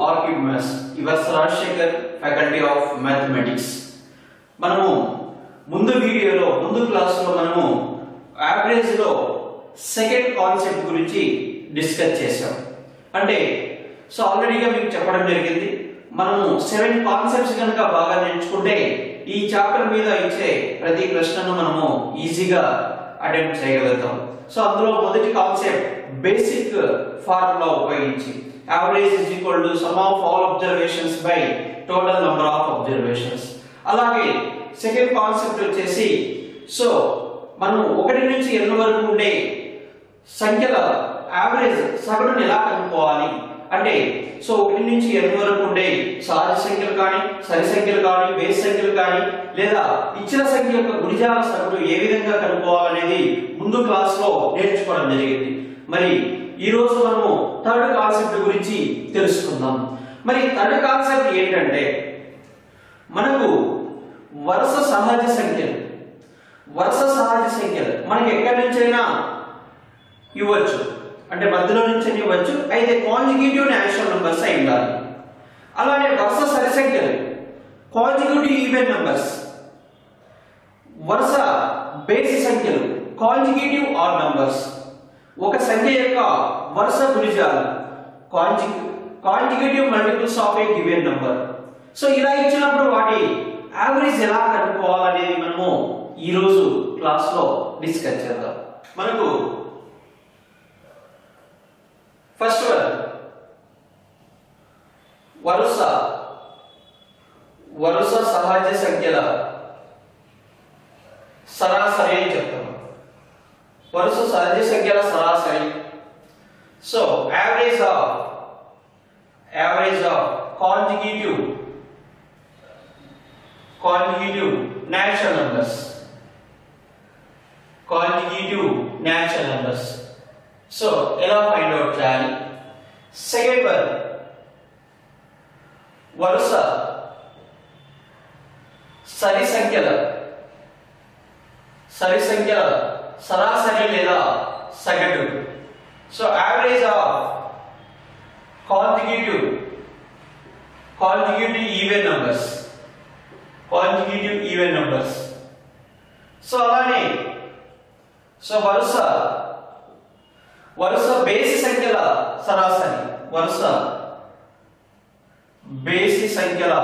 Orchid maths yours Rajasekhar faculty of mathematics మనము ముందు వీడియోలో ముందు క్లాసులో మనము యావరేజ్ లో సెకండ్ కాన్సెప్ట్ గురించి డిస్కస్ చేసాం అంటే సో ఆల్రెడీగా మీకు చెప్పడం జరిగింది మనము సెవెన్ కాన్సెప్ట్స్ కనుక బాగా నేర్చుకుంటే ఈ చాప్టర్ మీద ఇచ్చే ప్రతి ప్రశ్నను మనము ఈజీగా అటెంప్ట్ చేయగలుగుతాం సో అందులో మొదటి కాన్సెప్ట్ బేసిక్ ఫార్ములా ఉపయోగించి average is equal to sum of all observations by total number of observations అలాగే సెకండ్ కాన్సెప్ట్ వచ్చేసి సో మనం ఒకటి నుంచి ఎన్ని వరకు ఉండే సంఖ్యల యావరేజ్ సగటును ఎలా కనుక్కోవాలి అంటే సో ఒకటి నుంచి ఎన్ని వరకు ఉండే సహజ సంఖ్యలు కానీ సరి సంఖ్యలు కానీ బేస్ సంఖ్యలు కానీ లేదా ఇచ్చిన సంఖ్య యొక్క గురిజాల సగటు ఏ విధంగా కనుక్కోవాలనేది ముందు క్లాస్ లో నేర్చుకోవడం జరిగింది మరి ఈ రోజు మనము థర్డ్ కాన్సెప్ట్ గురించి తెలుసుకుందాం మరి థర్డ్ కాన్సెప్ట్ ఏంటంటే మనకు వరుస సహజ సంఖ్యలు వరుస సహజ సంఖ్యలు మనకి ఎక్కడి నుంచైనా ఇవ్వచ్చు అంటే మధ్యలో నుంచి ఇవ్వచ్చు అయితే కాంజిక్యూటివ్ నేచురల్ నంబర్స్ అయి ఉండాలి అలానే వరుస సరి సంఖ్యలు కాంజిక్యూటివ్ ఈవెన్ నంబర్స్ వరుస బేసి సంఖ్యలు కాంజిక్యూటివ్ ఆర్ నంబర్స్ ఒక సంఖ్య యొక్క వరుస గురిజాలు కాంజి consecutive multiples of a given number so ఇలా ఇచ్చినప్పుడు వాటి యావరేజ్ ఎలా కనుక్కోవాలనేది మనము ఈ రోజు క్లాస్ లో డిస్కస్ చేద్దాం మనకు ఫస్ట్ వన్ వరుస వరుస సహజ సంఖ్యల సరాసరి అని చెప్తాం వరుస సహజ సంఖ్యల సరాసరి so average of average of consecutive consecutive natural numbers consecutive natural numbers so ఎలా ఫైండ్ అవుట్ చేయాలి సెకండ్ వన్ వరుస సరి సంఖ్యల సరి సంఖ్యల సరాసరి లేదా సగటు so average of consecutive consecutive even numbers consecutive even numbers so అలానే సో వరుస వరుస బేసి సంఖ్యల సరాసరి వరుస బేసి సంఖ్యల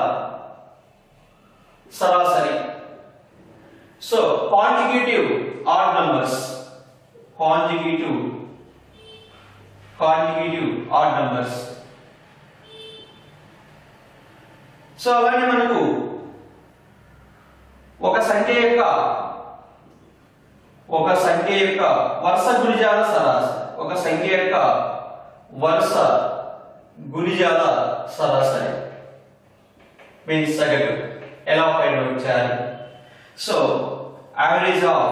సరాసరి so consecutive odd numbers consecutive consecutive odd numbers so అలానే మనకు ఒక సంఖ్య యొక్క ఒక సంఖ్య యొక్క వరుస గురిజాల సరాసరి ఒక సంఖ్య యొక్క వరుస గురిజాల సరాసరి మీన్స్ సగటు ఎలా ఫైండ్ అవుట్ చేయాలి so average of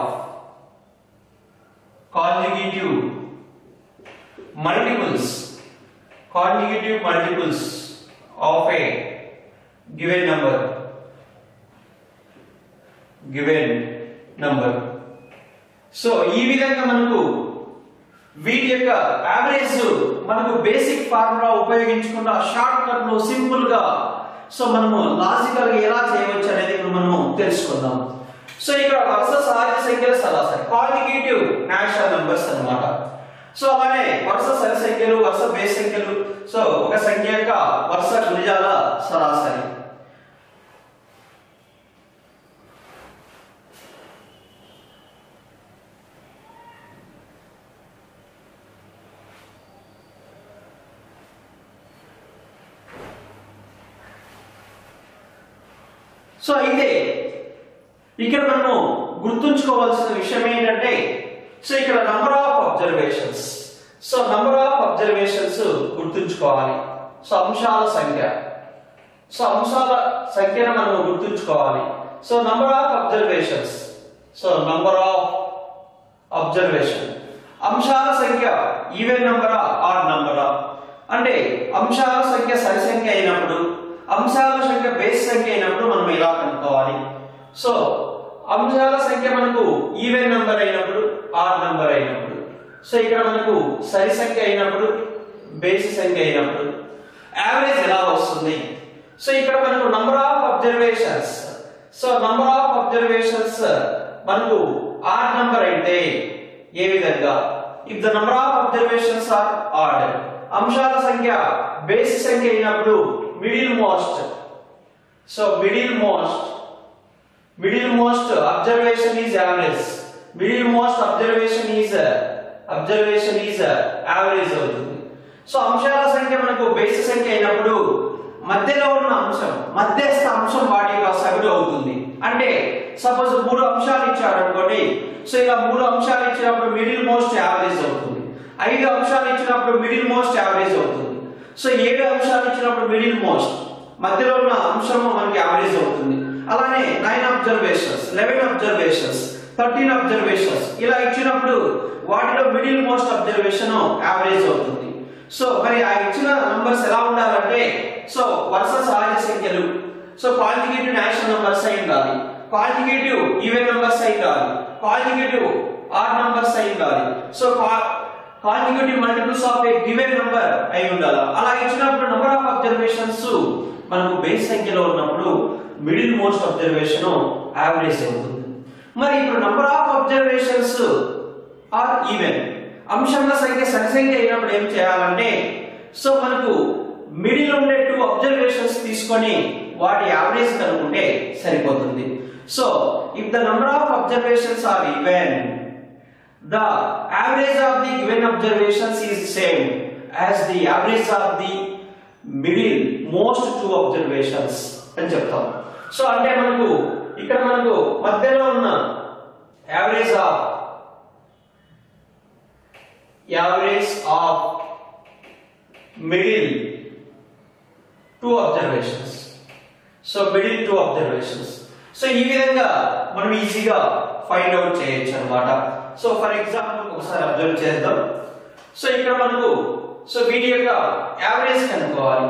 consecutive multiples consecutive multiples of a given number given number so ఈ విధంగా మనకు వీటి యొక్క యావరేజ్ మనకు బేసిక్ ఫార్ములా ఉపయోగించుకున్న షార్ట్ కట్ లో సింపుల్ గా సో మనము లాజికల్ గా ఎలా చేయవచ్చు అనేది ఇప్పుడు మనము తెలుసుకుందాం సో ఇక్కడ వరుస సహజ సంఖ్యల సరాసరి కాంజిక్యూటివ్ నేచురల్ నంబర్స్ అన్నమాట సో అలానే వరుస సరి సంఖ్యలు వరుస బేస్ సంఖ్యలు సో ఒక సంఖ్య యొక్క వరుస గురిజాల సరాసరి సో అయితే ఇక్కడ మనము గుర్తుంచుకోవాల్సిన విషయం ఏంటంటే సో ఇక్కడ number of observations so number of observations గుర్తుంచుకోవాలి సో అంశాల సంఖ్య సో అంశాల సంఖ్యను మనం గుర్తుంచుకోవాలి so number of observations so number of observation అంశాల సంఖ్య ఈవెన్ నంబరా ఆర్ నంబరా అంటే అంశాల సంఖ్య సరి సంఖ్య అయినప్పుడు అంశాల సంఖ్య బేస్ సంఖ్య అయినప్పుడు మనం ఎలా కనుక్కోవాలి సో అంశాల సంఖ్య మనకు ఈవెన్ నంబర్ అయినప్పుడు ఆర్ నంబర్ అయినప్పుడు సో ఇక్కడ మనకు సరి సంఖ్య అయినప్పుడు బేసి సంఖ్య అయినప్పుడు యావరేజ్ ఎలా వస్తుంది సో ఇక్కడ మనకు number of observations so number of observations మనకు ఆర్ నంబర్ అయితే ఏ విధంగా if the number of observations are ఆర్డర్ అంశాల సంఖ్య బేసి సంఖ్య అయినప్పుడు middle most so middle most middle most observation is average middle most observation is observation is average అవుతుంది సో అంశాల సంఖ్య మనకు బేసి సంఖ్య అయినప్పుడు మధ్యలో ఉన్న అంశం మధ్యస్థ అంశం వాటి యొక్క సగటు అవుతుంది అంటే సపోజ్ మూడు అంశాలు ఇచ్చాడు అనుకోండి సో ఇలా మూడు అంశాలు ఇచ్చినప్పుడు మిడిల్ మోస్ట్ యావరేజ్ అవుతుంది ఐదు అంశాలు ఇచ్చినప్పుడు మిడిల్ మోస్ట్ యావరేజ్ అవుతుంది సో ఏడు అంశాలు ఇచ్చినప్పుడు మిడిల్ మోస్ట్ మధ్యలో ఉన్న అంశం మనకి యావరేజ్ అవుతుంది అలానే nine observations eleven observations thirteen observations ఇలా ఇచ్చినప్పుడు వాటిలో మిడిల్ మోస్ట్ అబ్జర్వేషన్ యావరేజ్ అవుతుంది సో మరి ఆ ఇచ్చిన నంబర్స్ ఎలా ఉండాలంటే సో వరుస సహజ సంఖ్యలు సో కాంజిగేటివ్ నేషనల్ నంబర్స్ అయి ఉండాలి కాంజిగేటివ్ ఈవెన్ నంబర్స్ అయి ఉండాలి కాంజిగేటివ్ ఆర్ నంబర్స్ అయి ఉండాలి so consecutive multiples of a given number అయి ఉండాలి అలా ఇచ్చినప్పుడు నంబర్ ఆఫ్ అబ్జర్వేషన్స్ మనకు బేస్ సంఖ్యలో ఉన్నప్పుడు మిడిల్ మోస్ట్ అబ్జర్వేషన్ యావరేజ్ అవుతుంది మరి ఇప్పుడు number of observations are even అంశంల సంఖ్య సరి సంఖ్య అయినప్పుడు ఏం చేయాలంటే సో మనకు మిడిల్ ఉండే టూ అబ్జర్వేషన్స్ తీసుకొని వాటి యావరేజ్ కనుక్కుంటే సరిపోతుంది so if the number of observations are even the average of the given observations is same as the average of the middle most two observations అని చెప్తాం సో అంటే మనకు ఇక్కడ మనకు మధ్యలో ఉన్న average of average of middle two observations so middle two observations so ఈ విధంగా మనం ఈజీగా ఫైండ్ అవుట్ చేయొచ్చు అనమాట సో ఫర్ ఎగ్జాంపుల్ ఒకసారి అబ్జర్వ్ చేద్దాం సో ఇక్కడ మనకు సో వీటి యొక్క యావరేజ్ కనుక్కోవాలి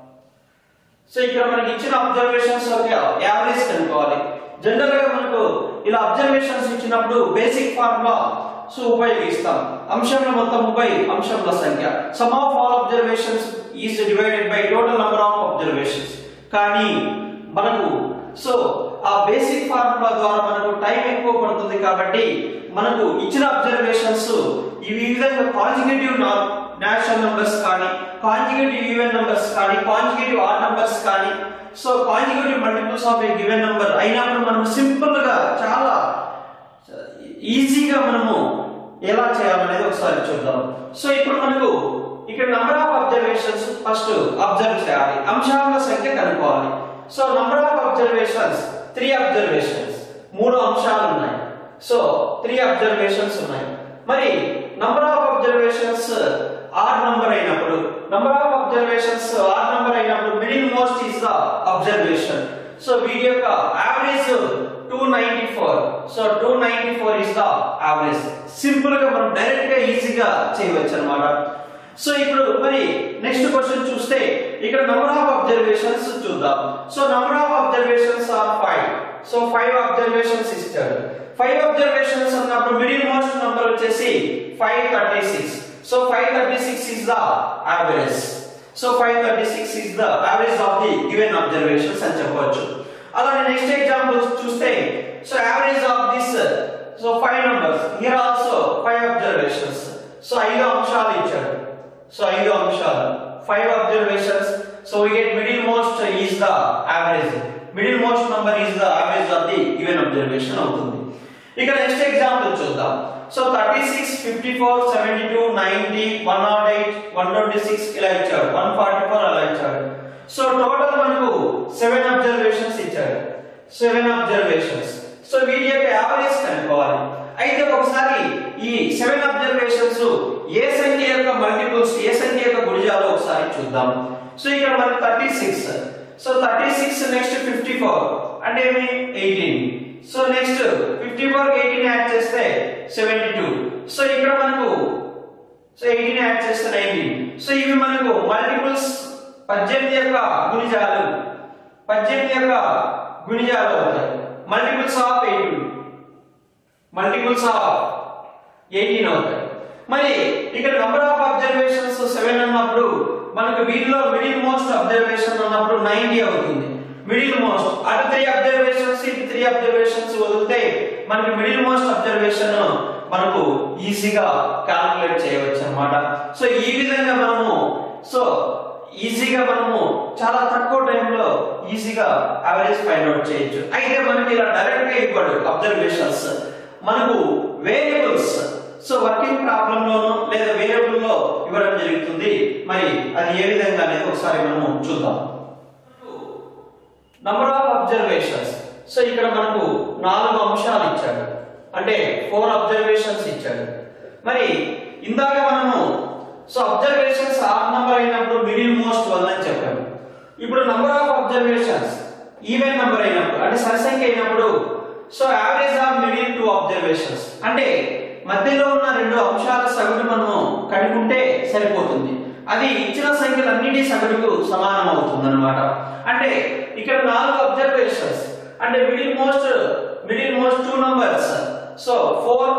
సో ఇక్కడ మనకి ఇచ్చిన అబ్జర్వేషన్స్ యొక్క యావరేజ్ కనుక్కోవాలి జనరల్ గా మనకు ఇలా అబ్జర్వేషన్స్ ఇచ్చినప్పుడు బేసిక్ ఫార్ములా సో ఉపయోగిస్తాం అంశంలో మొత్తం ముప్పై అంశంల సంఖ్య sum of all observations is divided by total number of observations కానీ మనకు సో ఆ బేసిక్ ఫార్ములా ద్వారా మనకు టైం ఎక్కువ పడుతుంది కాబట్టి మనకు ఇచ్చిన అబ్జర్వేషన్స్ ఈ విధంగా కాంజిగేటివ్ నేషనల్ నంబర్స్ కానీ కాంజిగేటివ్ ఈవెన్ నంబర్స్ కానీ కాంజిగేటివ్ ఆర్ నంబర్స్ కానీ so consecutive multiples of a given number అయినప్పుడు మనం సింపుల్ గా చాలా ఈజీగా మనము ఎలా చేయాలనేది ఒకసారి చూద్దాం సో ఇప్పుడు మనకు ఇక్కడ number of observations first observe చేయాలి అంశాల సంఖ్య కనుక్కోవాలి so number of observations three observations మూడు అంశాలు ఉన్నాయి సో త్రీ అబ్జర్వేషన్స్ ఉన్నాయి మరి number of observations odd number అయినప్పుడు number of observations odd number అయినప్పుడు middle most is the observation so వీటి యొక్క average two ninety four so two ninety four is the average simple గా మనం direct గా ఈజీగా చేయవచ్చు అనమాట సో ఇప్పుడు మరి నెక్స్ట్ క్వశ్చన్ చూస్తే ఇక్కడ నంబర్ ఆఫ్ అబ్జర్వేషన్స్ చూద్దాం so number of observations are five so five observations ఇచ్చాడు ఫైవ్ అబ్జర్వేషన్స్ అన్నప్పుడు మిడిల్ మోస్ట్ నంబర్ వచ్చేసి five thirty six so five thirty six is the average so five thirty six is the average of the given observations అని చెప్పవచ్చు అలానే next example చూస్తే so average of this so five numbers here also five observations so ఐదు అంశాలు ఇచ్చాడు so ఐదు అంశాలు five observations so we get middle most is the average middle most number is the average of the given observation అవుతుంది ఇక next example చూద్దాం so thirty six fifty four seventy two ninety one nought eight one twenty six ఇలా ఇచ్చాడు one forty four అలా ఇచ్చాడు so total మనకు seven observations ఇచ్చాడు seven observations so వీటి యొక్క యావరేజ్ కనుక్కోవాలి అయితే ఒకసారి ఈ సెవెన్ అబ్జర్వేషన్స్ ఏ సంఖ్య యొక్క మల్టిపుల్స్ ఏ సంఖ్య యొక్క గుణిజాలు ఒకసారి చూద్దాం సో ఇక్కడ మనకు thirty six so thirty six next fifty four అంటే ఏమి eighteen so next fifty four eighteen add చేస్తే సెవెంటీ టూ సో ఇక్కడ మనకు సో ఎయిటీన్ యాడ్ చేస్తే నైన్టీన్ సో ఇవి మనకు మల్టిపుల్స్ పద్దెనిమిది యొక్క గుణిజాలు పద్దెనిమిది యొక్క గుణిజాలు అవుతాయి multiples of eighteen multiples of eighteen అవుతాయి మరి ఇక్కడ నంబర్ ఆఫ్ అబ్జర్వేషన్స్ సెవెన్ అన్నప్పుడు మనకు వీటిలో మిడిల్ మోస్ట్ అబ్జర్వేషన్ అన్నప్పుడు నైన్టీ అవుతుంది మిడిల్ మోస్ట్ అటు త్రీ అబ్జర్వేషన్స్ ఇటు త్రీ అబ్జర్వేషన్స్ వదిలితే మనకి మిడిల్ మోస్ట్ అబ్జర్వేషన్ మనకు ఈజీగా క్యాల్కులేట్ చేయవచ్చు అన్నమాట సో ఈ విధంగా మనము సో ఈజీగా మనము చాలా తక్కువ టైంలో ఈజీగా యావరేజ్ ఫైండ్ అవుట్ చేయొచ్చు అయితే మనకి ఇలా డైరెక్ట్ గా ఇవ్వడు అబ్జర్వేషన్స్ మనకు వేరియబుల్స్ సో వర్కింగ్ ప్రాబ్లం లోను లేదా వేరియబుల్ లో ఇవ్వడం జరుగుతుంది మరి అది ఏ విధంగా అనేది ఒకసారి మనము చూద్దాం నంబర్ ఆఫ్ అబ్జర్వేషన్స్ సో ఇక్కడ మనకు నాలుగు అంశాలు ఇచ్చాడు అంటే ఫోర్ అబ్జర్వేషన్స్ ఇచ్చాడు మరి ఇందాక మనము సో అబ్జర్వేషన్స్ ఆర్ నంబర్ అయినప్పుడు మిడిల్ మోస్ట్ వన్ అని చెప్పాము ఇప్పుడు number of observations even number అయినప్పుడు అంటే సరిసంఖ్య అయినప్పుడు so average of middle two observations అంటే మధ్యలో ఉన్న రెండు అంశాల సగటు మనము కనుక్కుంటే సరిపోతుంది అది ఇచ్చిన సంఖ్యలన్నిటి సగటుకు సమానం అవుతుంది అనమాట అంటే ఇక్కడ నాలుగు అబ్జర్వేషన్స్ అంటే middle most middle most two numbers so four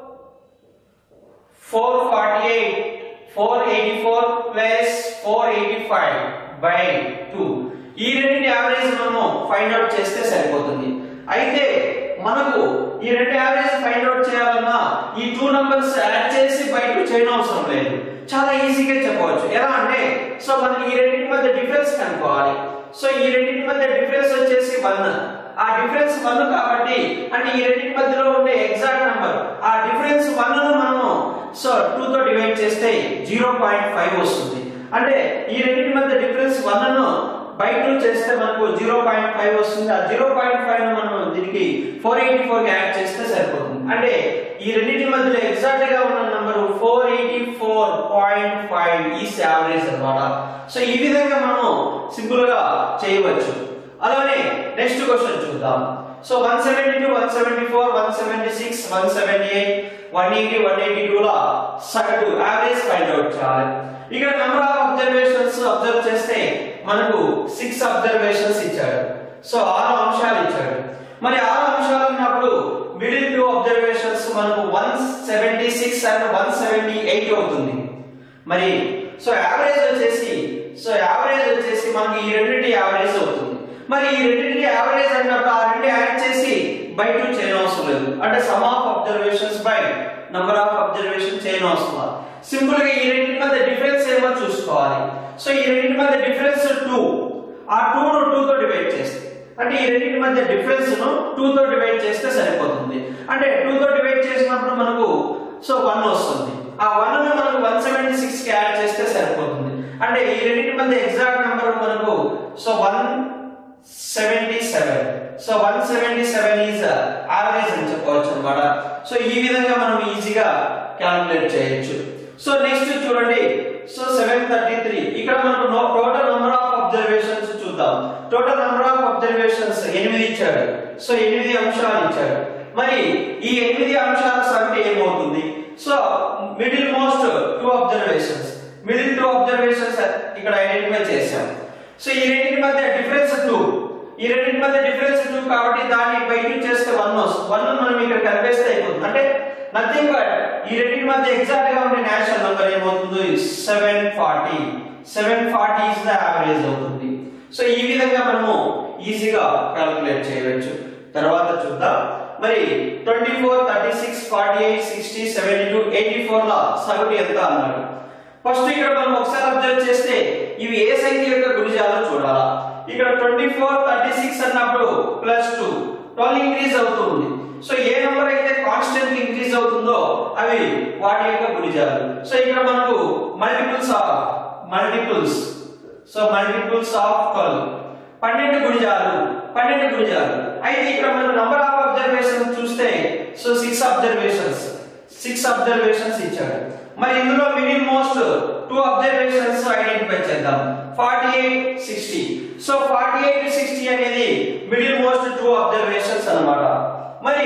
four forty eight four eighty four plus four eighty five by two ఈ రెండింటి యావరేజ్ మనము ఫైండ్ అవుట్ చేస్తే సరిపోతుంది అయితే మనకు ఈ రెండు యావరేజ్ ఫైండ్ అవుట్ చేయాలన్నా ఈ టూ నంబర్స్ యాడ్ చేసి బై టూ చేయడం అవసరం లేదు చాలా ఈజీగా చెప్పవచ్చు ఎలా అంటే సో మనం ఈ రెండింటి మధ్య డిఫరెన్స్ కనుక్కోవాలి సో ఈ రెండింటి మధ్య డిఫరెన్స్ వచ్చేసి వన్ ఆ డిఫరెన్స్ వన్ కాబట్టి అంటే ఈ రెండింటి మధ్యలో ఉండే ఎగ్జాక్ట్ నంబర్ ఆ డిఫరెన్స్ వన్ ను మనము సో టూ తో డివైడ్ చేస్తే జీరో పాయింట్ ఫైవ్ వస్తుంది అంటే ఈ రెండింటి మధ్య డిఫరెన్స్ వన్ ను బై టూ చేస్తే మనకు జీరో పాయింట్ ఫైవ్ వస్తుంది ఆ జీరో పాయింట్ ఫైవ్ మనం దీనికి ఫోర్ ఎయిటీ ఫోర్ యాడ్ చేస్తే సరిపోతుంది అంటే ఈ రెండింటి మధ్యలో ఎగ్జాక్ట్ గా ఉన్న number four eighty four point five is average అనమాట సో ఈ విధంగా మనం సింపుల్ గా చేయవచ్చు అలానే నెక్స్ట్ క్వశ్చన్ చూద్దాం so one seventy two one seventy four one seventy six one seventy eight one eighty one eighty two లా సగటు యావరేజ్ ఫైండ్ అవుట్ చేయాలి ఇక్కడ నెంబర్ ఆఫ్ అబ్జర్వేషన్స్ అబ్జర్వ్ చేస్తే మనకు సిక్స్ అబ్జర్వేషన్స్ ఇచ్చాడు సో ఆరు అంశాలు ఇచ్చాడు మరి ఆరు అంశాలు ఉన్నప్పుడు మిడిల్ టూ అబ్జర్వేషన్స్ మనకు one seventy six and one seventy eight అవుతుంది మరి సో యావరేజ్ వచ్చేసి సో యావరేజ్ వచ్చేసి మనకి ఈ రెండింటి యావరేజ్ అవుతుంది మరి ఈ రెండింటి యావరేజ్ అన్నప్పుడు ఆ రెండు యాడ్ చేసి బై టూ చేయడం అవసరం లేదు అంటే sum of observations by number of observation చేయడం అవసరం సింపుల్ గా ఈ రెండింటి మధ్య డిఫరెన్స్ ఏమో చూసుకోవాలి సో ఈ రెండింటి మధ్య డిఫరెన్స్ టూ ఆ టూ ను టూ తో డివైడ్ చేస్తే అంటే ఈ రెండింటి మధ్య డిఫరెన్స్ ను టూ తో డివైడ్ చేస్తే సరిపోతుంది అంటే టూ తో డివైడ్ చేసినప్పుడు మనకు సో వన్ వస్తుంది ఆ వన్ ను మనకు వన్ సెవెంటీ సిక్స్ కి యాడ్ చేస్తే సరిపోతుంది అంటే ఈ రెండింటి మధ్య ఎగ్జాక్ట్ నెంబర్ మనకు so one seventy seven so one seventy seven is average అని చెప్పవచ్చు అనమాట సో ఈ విధంగా మనం ఈజీగా క్యాల్కులేట్ చేయొచ్చు సో నెక్స్ట్ చూడండి సో సెవెన్ థర్టీ త్రీ ఇక్కడ మనకు టోటల్ నెంబర్ ఆఫ్ అబ్జర్వేషన్స్ చూద్దాం టోటల్ నెంబర్ ఆఫ్ అబ్జర్వేషన్స్ ఎనిమిది ఇచ్చాడు సో ఎనిమిది అంశాలు ఇచ్చాడు మరి ఈ ఎనిమిది అంశాల సగటు ఏమవుతుంది so middle most two observations middle two observations ఇక్కడ ఐడెంటిఫై చేశాం సో ఈ రెండింటి మధ్య డిఫరెన్స్ టూ ఈ రెండింటి మధ్య డిఫరెన్స్ టూ కాబట్టి దాన్ని బయటికి చేస్తే వన్ వస్తుంది వన్ మనం ఇక్కడ కలిపేస్తే అయిపోతుంది అంటే నథింగ్ బట్ ఈ రెండింటి మధ్య ఎగ్జాక్ట్ గా ఉండే నేషనల్ నంబర్ ఏమవుతుంది seven forty seven forty is the average అవుతుంది సో ఈ విధంగా మనము ఈజీగా క్యాలిక్యులేట్ చేయవచ్చు తర్వాత చూద్దాం మరి twenty four thirty six forty eight sixty seventy two eighty four లా సగటు ఎంత అన్నాడు ఫస్ట్ ఇక్కడ మనం ఒకసారి అబ్జర్వ్ చేస్తే ఇవి ఏ సంఖ్య యొక్క గుణిజాలో చూడాలా ఇక్కడ ట్వంటీ ఫోర్ థర్టీ సిక్స్ అన్నప్పుడు ప్లస్ టూ ట్వెల్వ్ ఇంక్రీజ్ అవుతుంది సో ఏ నెంబర్ అయితే కాన్స్టెంట్ ఇంక్రీజ్ అవుతుందో అవి వాటి యొక్క గుణిజాలు సో ఇక్కడ మనకు multiples of multiples so multiples of twelve పన్నెండు గుణిజాలు పన్నెండు గుణిజాలు అయితే ఇక్కడ మనం నంబర్ ఆఫ్ అబ్జర్వేషన్ చూస్తే so six observations six observations ఇచ్చాడు మరి ఇందులో middle most two observations identify చేద్దాం forty eight sixty so forty eight sixty అనేది మిడిల్ మోస్ట్ టూ అబ్జర్వేషన్స్ అన్నమాట మరి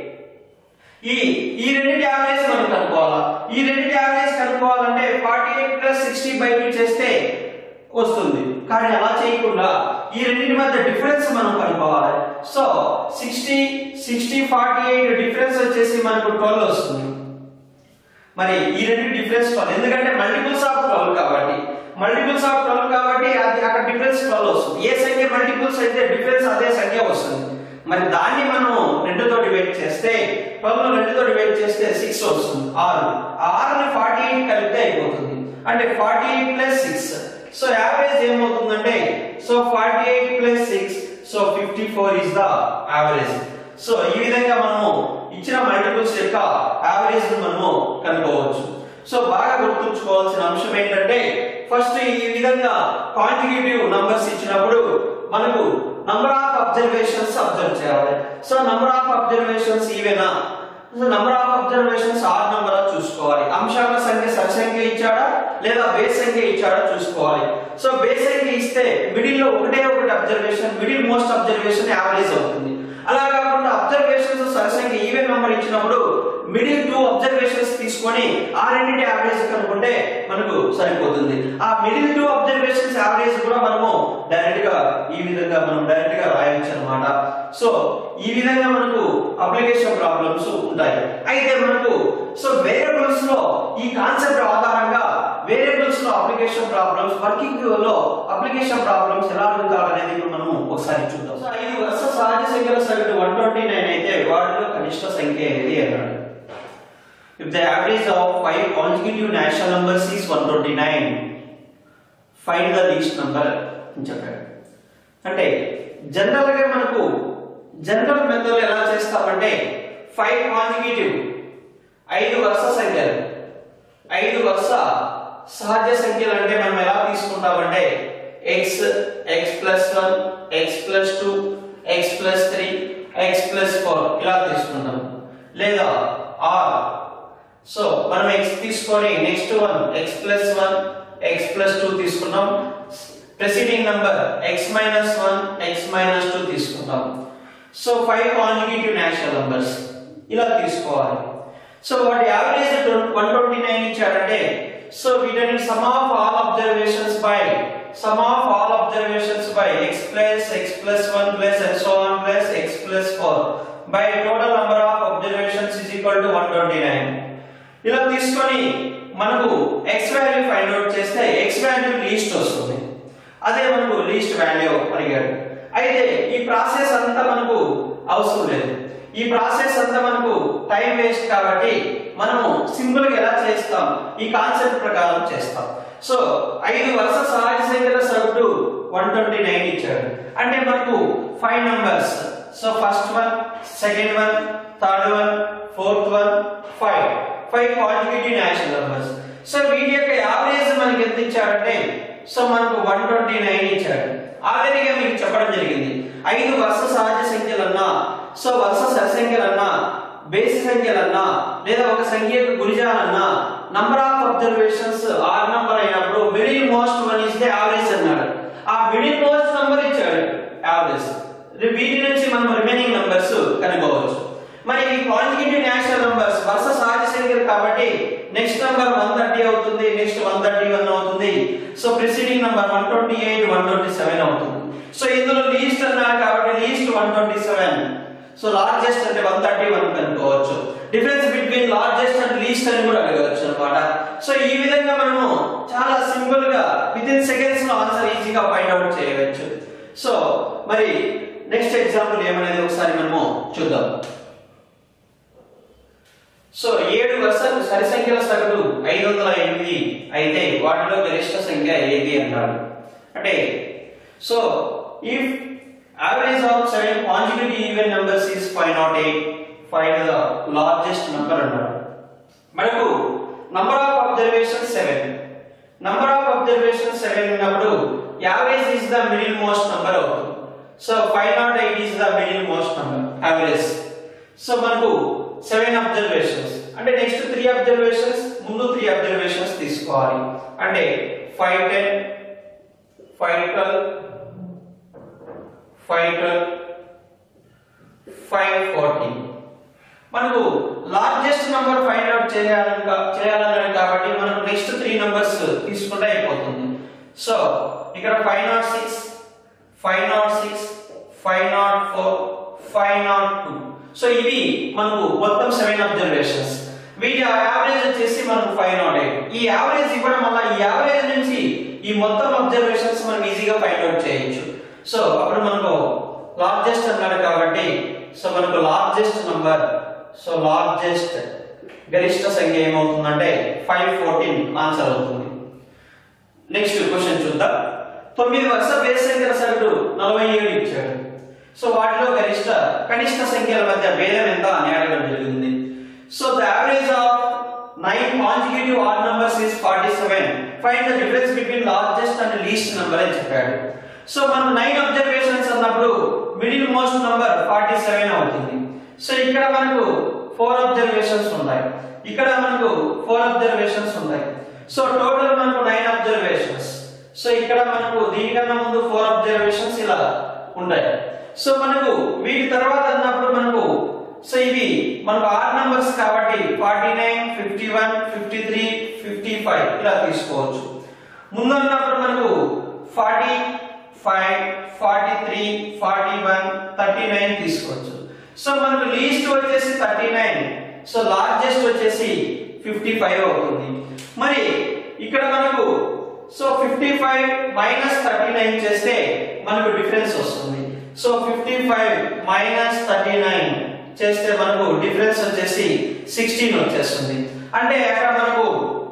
ఈ ఈ రెండింటి యావరేజ్ మనం కనుక్కోవాలా ఈ రెండింటి యావరేజ్ కనుక్కోవాలంటే forty eight plus sixty by two చేస్తే వస్తుంది కానీ అలా చేయకుండా ఈ రెండింటి మధ్య డిఫరెన్స్ మనం కనుక్కోవాలి so sixty sixty forty eight difference వచ్చేసి మనకు ట్వెల్వ్ వస్తుంది మరి ఈ రెండు డిఫరెన్స్ ట్వెల్వ్ ఎందుకంటే మల్టిపుల్స్ ఆఫ్ ట్వెల్వ్ కాబట్టి మల్టిపుల్స్ ఆఫ్ ట్వెల్వ్ కాబట్టి అది అక్కడ డిఫరెన్స్ ట్వెల్వ్ వస్తుంది ఏ సంఖ్య మల్టిపుల్స్ అయితే డిఫరెన్స్ అదే సంఖ్య వస్తుంది మరి దాన్ని మనం రెండుతో డివైడ్ చేస్తే ట్వెల్వ్ రెండుతో డివైడ్ చేస్తే సిక్స్ వస్తుంది ఆరు ఆ ఆరుని ఫార్టీ ఎయిట్ కలిపితే అయిపోతుంది అంటే forty eight plus six so average ఏమవుతుందంటే so forty eight plus six so fifty four is the average so ఈ విధంగా మనము ఇచ్చిన మల్టిపుల్స్ యొక్క యావరేజ్ మనము కనుక్కోవచ్చు సో బాగా గుర్తుంచుకోవాల్సిన అంశం ఏంటంటే ఫస్ట్ ఈ విధంగా కాంటిగేటివ్ నంబర్స్ ఇచ్చినప్పుడు మనకు నంబర్ ఆఫ్ అబ్జర్వేషన్స్ అబ్జర్వ్ చేయాలి సో నంబర్ ఆఫ్ అబ్జర్వేషన్స్ ఈవెనా so number of observations odd number చూసుకోవాలి అంశాల సంఖ్య సరి సంఖ్య ఇచ్చాడా లేదా బేస్ సంఖ్య ఇచ్చాడా చూసుకోవాలి సో బేస్ సంఖ్య ఇస్తే మిడిల్ లో ఒకటే ఒకటి observation middle most observation average అవుతుంది అలా కాకుండా అబ్జర్వేషన్స్ సరి సంఖ్య ఈవెన్ నంబర్ ఇచ్చినప్పుడు మిడిల్ టూ అబ్జర్వేషన్స్ తీసుకొని ఆ రెండింటి యావరేజ్ కనుక్కుంటే మనకు సరిపోతుంది ఆ మిడిల్ టూ అబ్జర్వేషన్స్ యావరేజ్ కూడా మనము డైరెక్ట్ గా ఈ విధంగా మనం డైరెక్ట్ గా రాయొచ్చు అనమాట సో ఈ విధంగా మనకు అప్లికేషన్ ప్రాబ్లమ్స్ ఉంటాయి అయితే మనకు సో వేరియబుల్స్ లో ఈ కాన్సెప్ట్ ఆధారంగా వేరియబుల్స్ లో అప్లికేషన్ ప్రాబ్లమ్స్ వర్కింగ్ లో అప్లికేషన్ ప్రాబ్లమ్స్ ఎలా అడుగుతారు అనేది ఇప్పుడు మనము ఒకసారి చూద్దాం సో ఐదు వరుస సహజ సంఖ్యల సగటు వన్ ట్వంటీ నైన్ అయితే వాటిలో కనిష్ట సంఖ్య ఏది అన్నాడు If the average of five consecutive natural numbers is 129, find the least number అని చెప్పాడు అంటే జనరల్ గా మనకు జనరల్ మెథడ్ ఎలా చేస్తామంటే ఫైవ్ కాంజిక్యూటివ్ ఐదు వరుస సంఖ్యలు ఐదు వరుస సహజ సంఖ్యలు అంటే మనం ఎలా తీసుకుంటామంటే x x plus one x plus two x plus three x plus four ఇలా తీసుకుంటాం లేదా ఆర్ సో మనం ఎక్స్ తీసుకొని next one x plus one x plus two తీసుకున్నాం preceding number x minus one x minus two తీసుకుంటాం so five consecutive natural numbers ఇలా తీసుకోవాలి సో వాటి యావరేజ్ వన్ ట్వంటీ నైన్ ఇచ్చాడంటే సో వీటిని sum of all observations by sum of all observations by X plus x plus one plus and so on plus x plus four by total number of observations is equal to one twenty nine ఇలా తీసుకొని మనకు x value find out చేస్తే x value least వస్తుంది అదే మనకు least value అడిగాడు అయితే ఈ ప్రాసెస్ అంతా మనకు అవసరం లేదు ఈ ప్రాసెస్ అంతా మనకు టైం వేస్ట్ కాబట్టి మనము సింపుల్ గా ఎలా చేస్తాం ఈ కాన్సెప్ట్ ప్రకారం చేస్తాం సో ఐదు వరుస సహజ సంఖ్యల సగటు వన్ ట్వంటీ నైన్ ఇచ్చాడు అంటే మనకు five numbers so first one second one third one fourth one five five consecutive natural numbers so వీటి యొక్క యావరేజ్ మనకి ఎంత ఇచ్చాడంటే సో మనకు వన్ ట్వంటీ నైన్ ఇచ్చాడు ఆల్రెడీ మీకు చెప్పడం జరిగింది ఐదు వరుస సహజ సంఖ్యలన్నా సో వరుస సరి సంఖ్యలన్నా బేసి సంఖ్యలన్నా లేదా ఒక సంఖ్యకు గురిజాలన్నా number of observations odd number అయినప్పుడు మిడిల్ మోస్ట్ వన్ ఇస్తే యావరేజ్ అన్నాడు ఆ మిడిల్ మోస్ట్ నంబర్ ఇచ్చాడు యావరేజ్ వీటి నుంచి మనం రిమైనింగ్ నంబర్స్ కనుక్కోవచ్చు మరి ఈ కాంజిక్యూటివ్ నేచురల్ నంబర్స్ వరుస సహజ సంఖ్యలు కాబట్టి నెక్స్ట్ నంబర్ వన్ థర్టీ అవుతుంది నెక్స్ట్ వన్ థర్టీ వన్ అవుతుంది so preceding number one twenty eight one twenty seven అవుతుంది సో ఇందులో లీస్ట్ అన్నారు కాబట్టి least one twenty seven so largest అంటే వన్ థర్టీ వన్ కనుక్కోవచ్చు difference between largest and least అని కూడా అడగవచ్చు అనమాట సో ఈ విధంగా మనము చాలా సింపుల్ గా విత్ ఇన్ సెకండ్స్ లో ఆన్సర్ ఈజీగా ఫైండ్ అవుట్ చేయవచ్చు సో మరి నెక్స్ట్ ఎగ్జాంపుల్ ఏమనేది ఒకసారి మనము చూద్దాం సో ఏడు వరుసలు సరి సంఖ్యల సగటు ఐదు వందల ఎనిమిది అయితే వాటిలో గరిష్ట సంఖ్య ఏది అన్నాడు అంటే so if average of seven consecutive even numbers is five nought eight five the largest number అన్నాడు మనకు number of observation seven number of observation seven ఉన్నప్పుడు average is the middle most number అవుతుంది so five nought eight is the middle most number average so మనకు seven observations అంటే next three observations ముందు three observations తీసుకోవాలి అంటే five ten five twelve five twelve five fourteen మనకు largest number find out చేయాలని కా- చేయాలని కాబట్టి మనకు నెక్స్ట్ త్రీ నంబర్స్ తీసుకుంటే అయిపోతుంది సో ఇక్కడ five nought six five nought six five nought four five nought two so ఇవి మనకు మొత్తం సెవెన్ అబ్జర్వేషన్స్ వీటి యావరేజ్ వచ్చేసి మనకు ఫైవ్ నాట్ ఎయిట్ ఈ యావరేజ్ ఇవ్వడం వల్ల ఈ యావరేజ్ నుంచి ఈ మొత్తం అబ్జర్వేషన్స్ మనం ఈజీగా ఫైండ్ అవుట్ చేయొచ్చు సో అప్పుడు మనకు లార్జెస్ట్ అన్నాడు కాబట్టి సో మనకు లార్జెస్ట్ నంబర్ సో లార్జెస్ట్ గరిష్ట సంఖ్య ఏమవుతుందంటే ఫైవ్ ఫోర్టీన్ ఆన్సర్ అవుతుంది నెక్స్ట్ క్వశ్చన్ చూద్దాం తొమ్మిది వరుస బేస్ సంఖ్యల సగటు నలభై ఏడు ఇచ్చాడు సో వాటిలో గరిష్ట కనిష్ట సంఖ్యల మధ్య భేదం ఎంత అని అడగడం జరిగింది so the average of nine consecutive odd numbers is forty seven find the difference between largest and least number అని చెప్పాడు సో మనం నైన్ అబ్జర్వేషన్స్ అన్నప్పుడు middle most number forty seven అవుతుంది సో ఇక్కడ మనకు ఫోర్ అబ్జర్వేషన్స్ ఉంటాయి ఇక్కడ మనకు ఫోర్ అబ్జర్వేషన్స్ ఉంటాయి సో టోటల్ మనకు నైన్ అబ్జర్వేషన్స్ సో ఇక్కడ మనకు దీనికన్నా ముందు ఫోర్ అబ్జర్వేషన్స్ ఇలా ఉంటాయి సో మనకు వీటి తర్వాత అన్నప్పుడు మనకు సో ఇవి మనకు ఆర్ నంబర్స్ కాబట్టి forty nine fifty one fifty three fifty five ఇలా తీసుకోవచ్చు ముందు అన్నప్పుడు మనకు forty five forty three forty one thirty nine తీసుకోవచ్చు సో మనకు లీస్ట్ వచ్చేసి థర్టీ నైన్ సో లార్జెస్ట్ వచ్చేసి ఫిఫ్టీ ఫైవ్ అవుతుంది మరి ఇక్కడ మనకు so fifty five minus thirty nine చేస్తే మనకు డిఫరెన్స్ వస్తుంది so fifty five minus thirty nine చేస్తే మనకు డిఫరెన్స్ వచ్చేసి సిక్స్టీన్ వచ్చేస్తుంది అంటే అక్కడ మనకు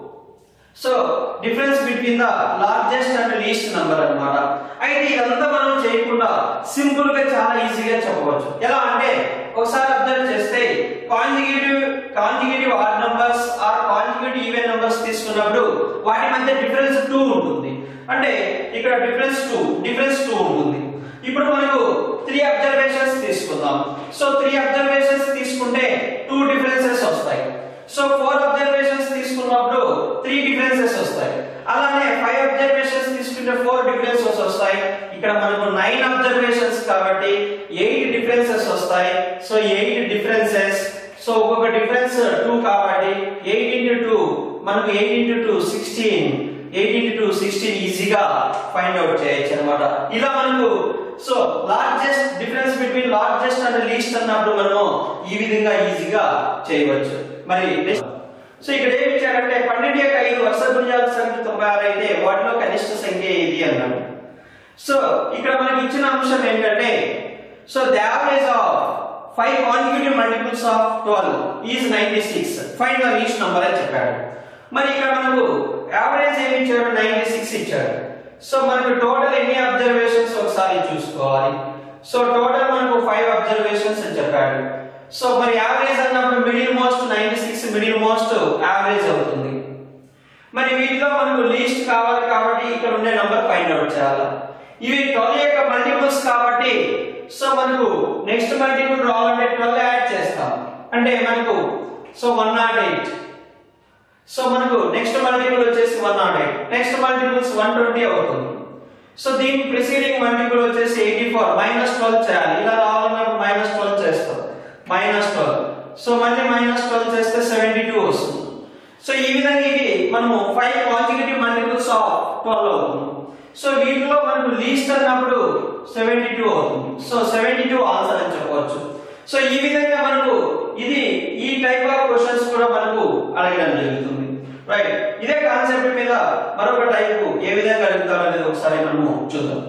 so difference between the largest and least number అన్నమాట అయితే ఇదంతా మనం చేయకుండా సింపుల్ గా చాలా ఈజీగా చెప్పవచ్చు ఎలా అంటే ఒకసారి అబ్జర్వ్ చేస్తే consecutive consecutive odd numbers are consecutive even numbers తీసుకున్నప్పుడు వాటి మధ్య డిఫరెన్స్ టూ ఉంటుంది అంటే ఇక్కడ డిఫరెన్స్ టూ డిఫరెన్స్ టూ ఉంటుంది ఇప్పుడు మనకు త్రీ అబ్జర్వేషన్స్ తీసుకుందాం సో త్రీ అబ్జర్వేషన్స్ తీసుకుంటే టూ డిఫరెన్సెస్ వస్తాయి సో ఫోర్ అబ్జర్వేషన్స్ తీసుకున్నప్పుడు త్రీ డిఫరెన్సెస్ వస్తాయి అలానే ఫైవ్ అబ్జర్వేషన్స్ తీసుకుంటే ఫోర్ డిఫరెన్సెస్ వస్తాయి ఇక్కడ మనకు నైన్ అబ్జర్వేషన్స్ కాబట్టి ఎయిట్ డిఫరెన్సెస్ వస్తాయి సో ఎయిట్ డిఫరెన్సెస్ సో ఒక్కొక్క డిఫరెన్స్ టూ కాబట్టి ఎయిట్ ఇంటూ టూ మనకు eight into two sixteen eight into two sixteen ఈజీగా ఫైండ్ అవుట్ చేయొచ్చు అనమాట ఇలా మనకు so largest difference between largest and least అన్నప్పుడు మనము ఈ విధంగా ఈజీగా చేయవచ్చు మరి next- సో ఇక్కడ ఏమి ఇచ్చాడంటే పన్నెండు యొక్క ఐదు వరుస భుజాల సంఖ్య తొంభై ఆరు అయితే వాటిలో కనిష్ట సంఖ్య ఏది అన్నాడు సో ఇక్కడ మనకి ఇచ్చిన అంశం ఏంటంటే so the average of five consecutive multiples of twelve is ninety six find the least number అని చెప్పాడు మరి ఇక్కడ మనకు యావరేజ్ ఏమి ఇచ్చాడు నైన్టీ సిక్స్ ఇచ్చాడు సో మనకు టోటల్ ఎన్ని అబ్జర్వేషన్స్ ఒకసారి చూసుకోవాలి సో టోటల్ మనకు ఫైవ్ అబ్జర్వేషన్స్ అని చెప్పాడు సో మరి యావరేజ్ అన్నప్పుడు middle most ninety six middle most average అవుతుంది మరి వీటిలో మనకు లీస్ట్ కావాలి కాబట్టి ఇక్కడ ఉండే నంబర్ ఫైండ్ అవుట్ చేయాలి ఇవి ట్వెల్వ్ యొక్క మల్టిపుల్స్ కాబట్టి సో మనకు నెక్స్ట్ మల్టిపుల్ రావాలంటే ట్వెల్వ్ యాడ్ చేస్తాం అంటే మనకు so one nought eight so మనకు నెక్స్ట్ మల్టిపుల్ వచ్చేసి one nought eight next multiples one twenty అవుతుంది సో దీని ప్రిసీడింగ్ మల్టిపుల్ వచ్చేసి ఎయిటీ ఫోర్ మైనస్ ట్వెల్వ్ చేయాలి ఇలా రావాలన్నప్పుడు మైనస్ ట్వెల్వ్ చేస్తాం మైనస్ ట్వెల్వ్ సో మళ్ళీ మైనస్ ట్వెల్వ్ చేస్తే సెవెంటీ టూ వస్తుంది సో ఈ విధంగా ఇది మనము five consecutive multiples of twelve అవుతుంది సో వీటిలో మనకు లీస్ట్ అన్నప్పుడు సెవెంటీ టూ అవుతుంది సో సెవెంటీ టూ ఆన్సర్ అని చెప్పవచ్చు సో ఈ విధంగా మనకు ఇది ఈ టైప్ ఆఫ్ క్వశ్చన్స్ కూడా మనకు అడగడం జరుగుతుంది రైట్ ఇదే కాన్సెప్ట్ మీద మరొక టైప్ ఏ విధంగా అడుగుతారు అనేది ఒకసారి మనము చూద్దాం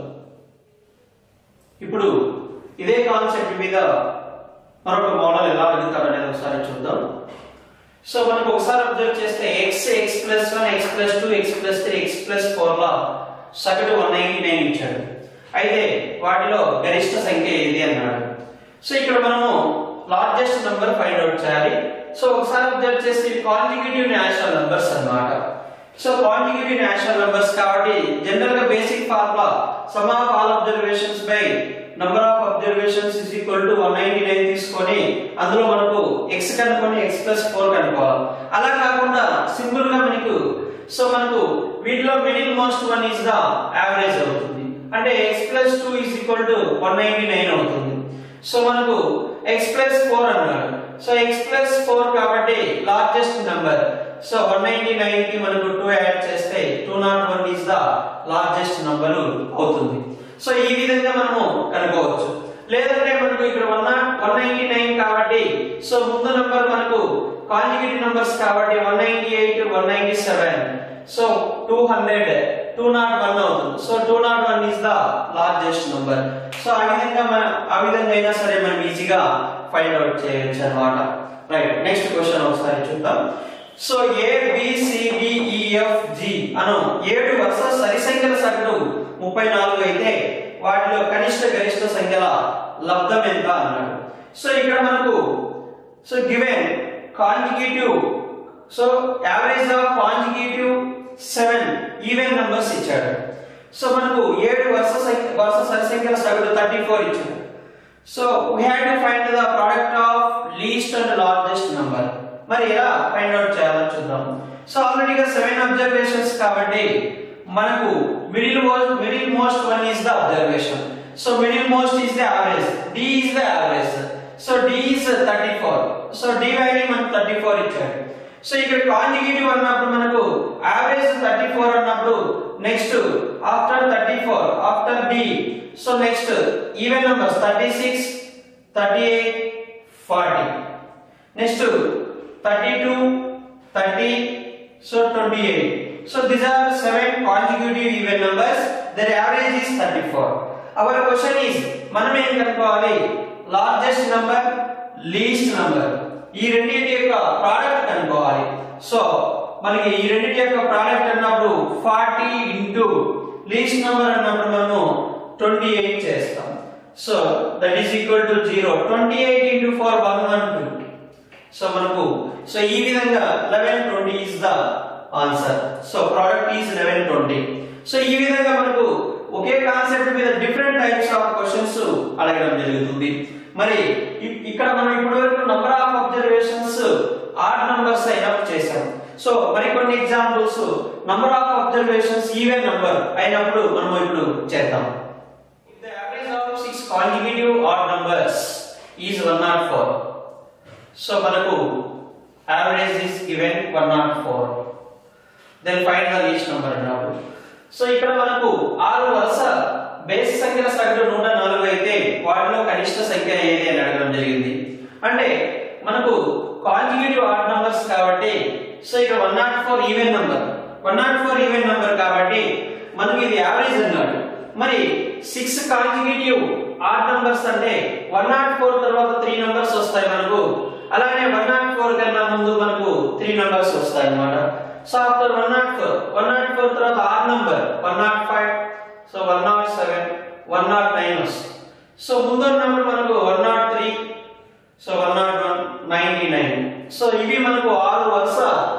ఇప్పుడు ఇదే కాన్సెప్ట్ మీద మరొక మోడల్ ఎలా అడుగుతారు అనేది ఒకసారి చూద్దాం సో మనకు ఒకసారి అబ్జర్వ్ చేస్తే x x plus one x plus two x plus three x plus four లా సగటు వన్ నైన్టీ నైన్ ఇచ్చాడు అయితే వాటిలో గరిష్ట సంఖ్య ఏది అన్నాడు సో ఇక్కడ మనము లార్జెస్ట్ నంబర్ ఫైండ్ అవుట్ చేయాలి సో ఒకసారి అబ్జర్వ్ చేస్తే కాంజిక్యూటివ్ నేషనల్ నంబర్స్ అన్నమాట సో కాంజిక్యూటివ్ నేషనల్ నంబర్స్ కాబట్టి జనరల్ గా basic formula sum of all observations by number of observations is equal to one ninety nine తీసుకొని అందులో మనకు ఎక్స్ కనుక్కొని ఎక్స్ ప్లస్ ఫోర్ కనుక్కోవాలి అలా కాకుండా సింపుల్ గా మనకు సో మనకు వీటిలో middle most one is the average అవుతుంది అంటే x plus two is equal to one ninety nine అవుతుంది సో మనకు ఎక్స్ ప్లస్ ఫోర్ అన్నాడు సో ఎక్స్ ప్లస్ ఫోర్ కాబట్టి largest number so one ninety nine కి మనకు టూ యాడ్ చేస్తే two nought one is the largest number అవుతుంది so ఈ విధంగా మనము కనుక్కోవచ్చు లేదంటే మనకు ఇక్కడ one nought one ninety nine కాబట్టి సో ముందు నంబర్ మనకు కాంజుగేటివ్ నంబర్స్ కాబట్టి one ninety eight one ninety seven so two hundred two nought one అవుతుంది so two nought one is the largest number so ఆ విధంగా మన ఆ విధంగా అయినా సరే మనం ఈజీగా ఫైండ్ అవుట్ చేయొచ్చు అన్నమాట రైట్ నెక్స్ట్ క్వశ్చన్ ఒకసారి చూద్దాం so A B C D E F G అను ఏడు వరుస సరి సంఖ్యల సగటు ముప్పై నాలుగు అయితే వాటిలో కనిష్ట గరిష్ట సంఖ్యల లబ్ధం ఎంత అన్నాడు సో ఇక్కడ మనకు so given consecutive so average of consecutive seven even numbers ఇచ్చాడు సో మనకు ఏడు వరుస సంఖ్య వరుస సరి సంఖ్యల సగటు థర్టీ ఫోర్ ఇచ్చాడు so we had to find the product of least and largest number మరి ఎలా ఫైండ్ అవుట్ చేయాలో చూద్దాం సో ఆల్రెడీగా సెవెన్ అబ్జర్వేషన్స్ కాబట్టి మనకు middle most middle most one is the observation so middle most is the average D is the average so D is thirty four so D value మనకు thirty four ఇచ్చాడు so ఇక్కడ consecutive అన్నప్పుడు మనకు average thirty four అన్నప్పుడు next after thirty four after D so next even numbers thirty six thirty eight forty next thirty two thirty so twenty eight so these are seven consecutive even numbers their average is thirty four our question is మనం ఏం కనుక్కోవాలి largest number least number ఈ రెండింటి యొక్క product కనుక్కోవాలి so మనకి ఈ రెండింటి యొక్క ప్రోడక్ట్ అన్నప్పుడు ఫార్టీ ఇంటూ లీస్ట్ నంబర్ అన్నప్పుడు మనము ట్వంటీ ఎయిట్ చేస్తాం so that is equal to zero twenty eight into four one one two so మనకు సో ఈ విధంగా eleven twenty is the answer so product is eleven twenty so ఈ విధంగా మనకు ఒకే కాన్సెప్ట్ మీద డిఫరెంట్ టైప్స్ ఆఫ్ క్వశ్చన్స్ అడగడం జరుగుతుంది మరి ఇ- ఇక్కడ మనం ఇప్పటి వరకు number of observations odd numbers అయినప్పుడు చేసాం సో మరికొన్ని examples number of observations even number అయినప్పుడు మనం ఇప్పుడు చేద్దాం If the average of six consecutive odd numbers is 104, so మనకు average is given 104. Then find the least number అన్నప్పుడు సో ఇక్కడ మనకు ఆరు వరుస బేస్ సంఖ్యల సగటు నూట నాలుగు అయితే వాటిలో కనిష్ట సంఖ్య ఏది అని అడగడం జరిగింది అంటే మనకు కాంజిగేటివ్ ఆడ్ నంబర్స్ కాబట్టి సో ఇక్కడ one nought four even number one nought four even number కాబట్టి మనకి ఇది యావరేజ్ అన్నాడు మరి సిక్స్ కాంజిగేటివ్ ఆడ్ నంబర్స్ అంటే వన్ నాట్ ఫోర్ తర్వాత త్రీ నంబర్స్ వస్తాయి మనకు అలానే వన్ నాట్ ఫోర్ కన్నా ముందు మనకు త్రీ నంబర్స్ వస్తాయి అన్నమాట so after one nought four one nought four తర్వాత are number one nought five so one nought seven one nought nine వస్తాయి సో ముందు ఉన్నప్పుడు మనకు one nought three so one nought one ninety nine so ఇవి మనకు ఆరు వరుస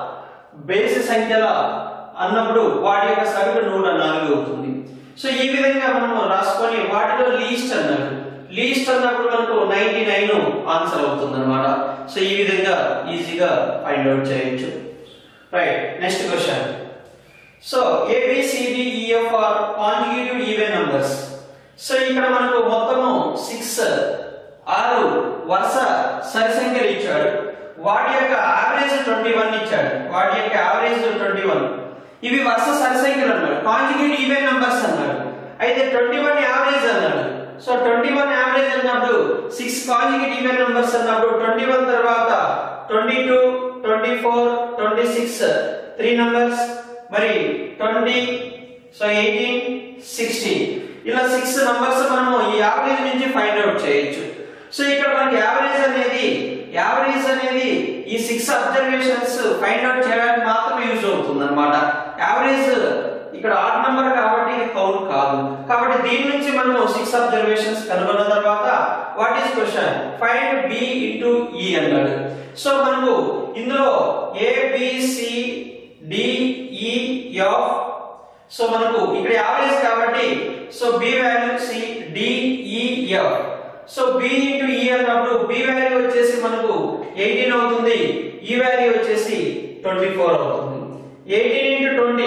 బేసి సంఖ్యల అన్నప్పుడు వాటి యొక్క సగటు నూట నాలుగు అవుతుంది సో ఈ విధంగా మనం రాసుకొని వాటిలో లీస్ట్ అన్నాడు లీస్ట్ అన్నప్పుడు మనకు నైన్టీ నైన్ ఆన్సర్ అవుతుంది అనమాట సో ఈ విధంగా ఈజీగా ఫైండ్ అవుట్ చేయొచ్చు right next question so A B C D E F are consecutive even numbers so ఇక్కడ మనకు మొత్తము సిక్స్ ఆరు వరుస సరి సంఖ్యలు ఇచ్చాడు వాటి యొక్క యావరేజ్ ట్వంటీ వన్ ఇచ్చాడు వాటి యొక్క యావరేజ్ ట్వంటీ వన్ ఇవి వరుస సరి సంఖ్యలు అన్నాడు కాంజుగేట్ ఈవెన్ నంబర్స్ అన్నాడు అయితే ట్వంటీ వన్ యావరేజ్ అన్నాడు సో ట్వంటీ వన్ యావరేజ్ అన్నప్పుడు సిక్స్ కాంజుగేట్ ఈవెన్ నంబర్స్ అన్నప్పుడు ట్వంటీ వన్ తర్వాత twenty two twenty four twenty six three numbers మరి ట్వంటీ సో ఎయిటీన్ సిక్స్టీ ఇలా సిక్స్ నంబర్స్ మనము ఈ యావరేజ్ నుంచి ఫైండ్ అవుట్ చేయొచ్చు సో ఇక్కడ మనకి యావరేజ్ అనేది యావరేజ్ అనేది ఈ సిక్స్ అబ్జర్వేషన్స్ ఫైండ్ అవుట్ చేయడానికి మాత్రమే యూజ్ అవుతుంది అనమాట యావరేజ్ ఇక్కడ ఆడ్ నంబర్ కాబట్టి ఇది కౌంట్ కాదు కాబట్టి దీని నుంచి మనము సిక్స్ అబ్జర్వేషన్స్ కనుగొన్న తర్వాత what is question find B into E అన్నాడు సో మనకు ఇందులో A B C D E F so మనకు ఇక్కడ యావరేజ్ కాబట్టి so B value C D E F so B into E అన్నప్పుడు బి వాల్యూ వచ్చేసి మనకు ఎయిటీన్ అవుతుంది ఈ వాల్యూ వచ్చేసి ట్వంటీ ఫోర్ అవుతుంది ఎయిటీన్ ఇంటూ ట్వంటీ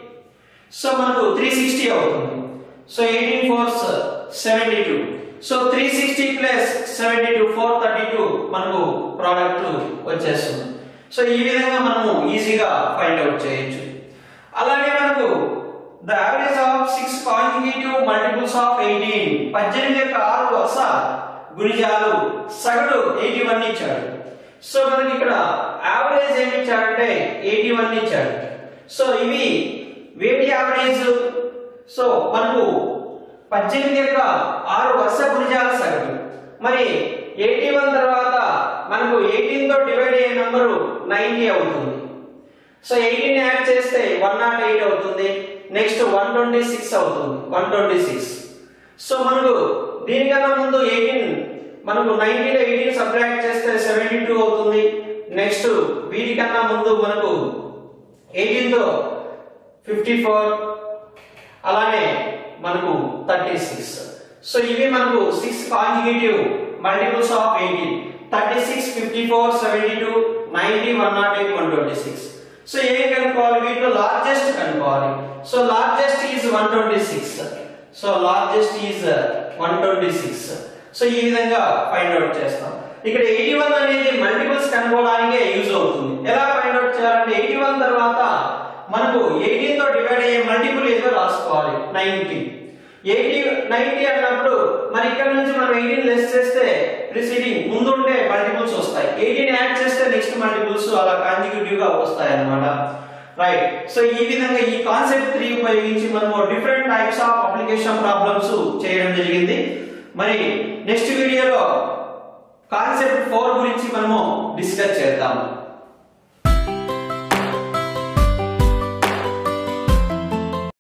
సో మనకు త్రీ సిక్స్టీ అవుతుంది so eighteen fours seventy two so three sixty plus seventy two four thirty two మనకు product వచ్చేస్తుంది సో ఈ విధంగా మనము ఈజీగా ఫైండ్ అవుట్ చేయొచ్చు అలాగే మనకు the average of six consecutive multiples of eighteen పద్దెనిమిది యొక్క ఆరు వరుస గుణిజాలు సగటు ఎయిటీ వన్ ఇచ్చాడు సో మనకి ఇక్కడ యావరేజ్ ఏమి ఇచ్చాడంటే ఎయిటీ వన్ ఇచ్చాడు సో ఇవి వేటి యావరేజ్ సో మనకు పద్దెనిమిది యొక్క ఆరు వర్ష భుజాల సగటు మరి ఎయిటీ వన్ తర్వాత మనకు ఎయిటీన్ తో డివైడ్ అయ్యే నంబరు నైన్టీ అవుతుంది సో ఎయిటీన్ యాడ్ చేస్తే వన్ నాట్ ఎయిట్ అవుతుంది నెక్స్ట్ వన్ ట్వంటీ సిక్స్ అవుతుంది వన్ ట్వంటీ సిక్స్ సో మనకు దీనికన్నా ముందు ఎయిటీన్ మనకు నైన్టీన్ ఎయిటీన్ సబ్ట్రాక్ట్ చేస్తే సెవెంటీ టూ అవుతుంది నెక్స్ట్ వీటికన్నా ముందు మనకు ఎయిటీన్ తో ఫిఫ్టీ ఫోర్ అలానే మనకు థర్టీ సిక్స్ సో ఇవి మనకు six consecutive multiples of eighteen thirty six fifty four seventy two ninety one nought eight one twenty six so ఏం కనుక్కోవాలి వీటిలో లార్జెస్ట్ కనుక్కోవాలి so largest is one twenty six so largest is one twenty six so ఈ విధంగా find out చేస్తాం ఇక్కడ eighty one అనేది multiples కనుక్కోవడానికే యూజ్ అవుతుంది ఎలా ఫైండ్ అవుట్ చేయాలంటే ఎయిటీ వన్ తర్వాత మనకు ఎయిటీన్ తో డివైడ్ అయ్యే మల్టిపుల్ ఏదో రాసుకోవాలి నైన్టీ ఎయిటీ నైన్టీ అన్నప్పుడు మరి ఇక్కడ నుంచి మనం ఎయిటీన్ లెస్ చేస్తే ప్రిసీడింగ్ ముందు ఉండే మల్టిపుల్స్ వస్తాయి ఎయిటీన్ యాడ్ చేస్తే నెక్స్ట్ మల్టిపుల్స్ అలా కాంజిక్యూటివ్ గా వస్తాయి అన్నమాట రైట్ సో ఈ విధంగా ఈ కాన్సెప్ట్ త్రీ ఉపయోగించి మనము different types of application problems చేయడం జరిగింది మరి నెక్స్ట్ వీడియోలో కాన్సెప్ట్ ఫోర్ గురించి మనము డిస్కస్ చేద్దాము